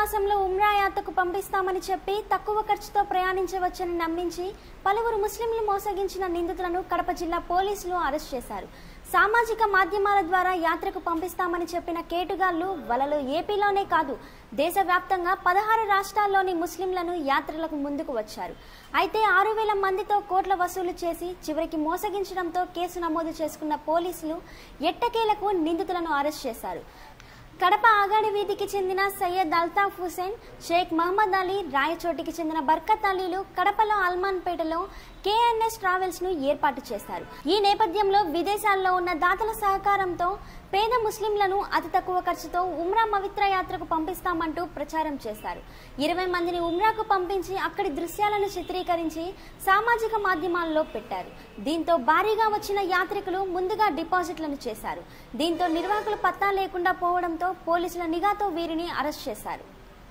మాసంలో ఉమ్రా యాత్రకు పంపిస్తామని చెప్పి తక్కువ ఖర్చుతో ప్రయాణించవచ్చని నమ్మించి పలువురు ముస్లింలు మోసగించిన నిందితులను కడప జిల్లా పోలీసులు అరెస్ట్ చేశారు సామాజిక మాధ్యమాల ద్వారా యాత్రకు పంపిస్తామని చెప్పిన కేటుగాళ్లు వలలో ఏపీలోనే కాదు దేశవ్యాప్తంగా పదహారు రాష్ట్రాల్లోని ముస్లింలను యాత్రలకు ముందుకు వచ్చారు అయితే ఆరు వేల మందితో కోట్ల వసూలు చేసి చివరికి మోసగించడంతో కేసు నమోదు చేసుకున్న పోలీసులు ఎట్టకేలకు నిందితులను అరెస్ట్ చేశారు కడప ఆగాడి వీధికి చెందిన సయ్యద్ అల్తాఫ్ హుసేన్ షేక్ మహమ్మద్ అలీ రాయచోటికి చెందిన బర్కత్ అలీలు కడపలో అల్మాన్పేటలో కేఎన్ఎస్ ట్రావెల్స్ ను ఏర్పాటు చేశారు ఈ నేపథ్యంలో విదేశాల్లో ఉన్న దాతల సహకారంతో పేద ముస్లింలను అతి తక్కువ ఖర్చుతో ఉమ్రా పవిత్ర యాత్రకు పంపిస్తామంటూ ప్రచారం చేశారు ఇరవై మందిని ఉమ్రాకు పంపించి అక్కడి దృశ్యాలను చిత్రీకరించి సామాజిక మాధ్యమాల్లో పెట్టారు దీంతో భారీగా వచ్చిన యాత్రికులు ముందుగా డిపాజిట్లను చేశారు దీంతో నిర్వాహకులు పత్తా లేకుండా పోవడంతో పోలీసుల నిఘాతో వీరిని అరెస్ట్ చేశారు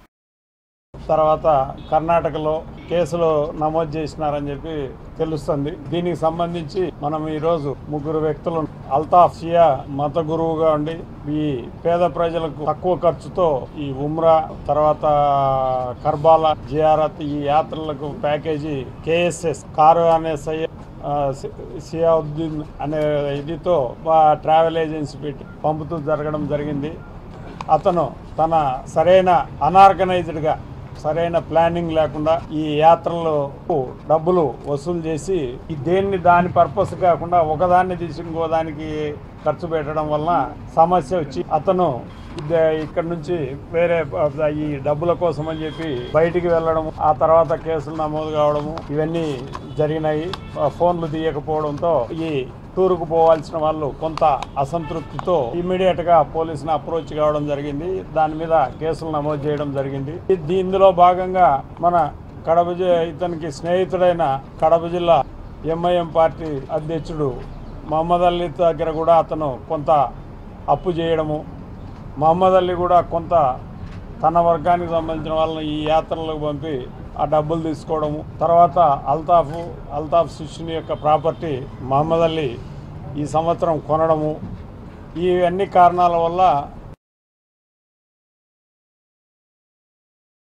తర్వాత కర్ణాటకలో కేసులు నమోదు చేసినారని చెప్పి తెలుస్తుంది దీనికి సంబంధించి మనం ఈ రోజు ముగ్గురు వ్యక్తులు అల్తాఫ్ షియా మత గురువుగా ఉండి ఈ పేద ప్రజలకు తక్కువ ఖర్చుతో ఈ ఉమ్రా తర్వాత కర్బాలా జియారత్ ఈ యాత్రలకు ప్యాకేజీ కేఎస్ఎస్ కారు అనే సయ్య ఆ, సి- సియావుద్దీన్ అనే ఇదితో ఆ ట్రావెల్ ఏజెన్సీ పెట్టి పంపుతూ జరగడం జరిగింది అతను తన సరైన అనార్గనైజ్డ్గా సరైన ప్లానింగ్ లేకుండా ఈ యాత్రలో డబ్బులు వసూలు చేసి ఈ దేన్ని దాని పర్పస్ కాకుండా ఒకదాన్ని తీసి ఇంకో దానికి ఖర్చు పెట్టడం వలన సమస్య వచ్చి అతను ఇద- ఇక్కడ నుంచి వేరే ప- ఈ డబ్బుల కోసం అని చెప్పి బయటికి వెళ్ళడం ఆ తర్వాత కేసులు నమోదు కావడము ఇవన్నీ జరిగినాయి ఆ ఫోన్లు తీయకపోవడంతో ఈ టూరుకు పోవాల్సిన వాళ్ళు కొంత అసంతృప్తితో ఇమ్మీడియట్ గా పోలీసుని అప్రోచ్ కావడం జరిగింది దాని మీద కేసులు నమోదు చేయడం జరిగింది ఇది ఇందులో భాగంగా మన కడప జి- ఇతనికి స్నేహితుడైన కడప జిల్లా ఎంఐఎం పార్టీ అధ్యక్షుడు మహమ్మద్ అలీ దగ్గర కూడా అతను కొంత అప్పు చేయడము మహమ్మద్ అలీ కూడా కొంత తన వర్గానికి సంబంధించిన వాళ్ళని ఈ యాత్రలకు పంపి ఆ డబ్బులు తీసుకోవడము తర్వాత అల్తాఫ్ అల్తాఫ్ శిష్యుని యొక్క ప్రాపర్టీ మహమ్మద్ అలీ ఈ సంవత్సరం కొనడము ఈ అన్ని కారణాల వల్ల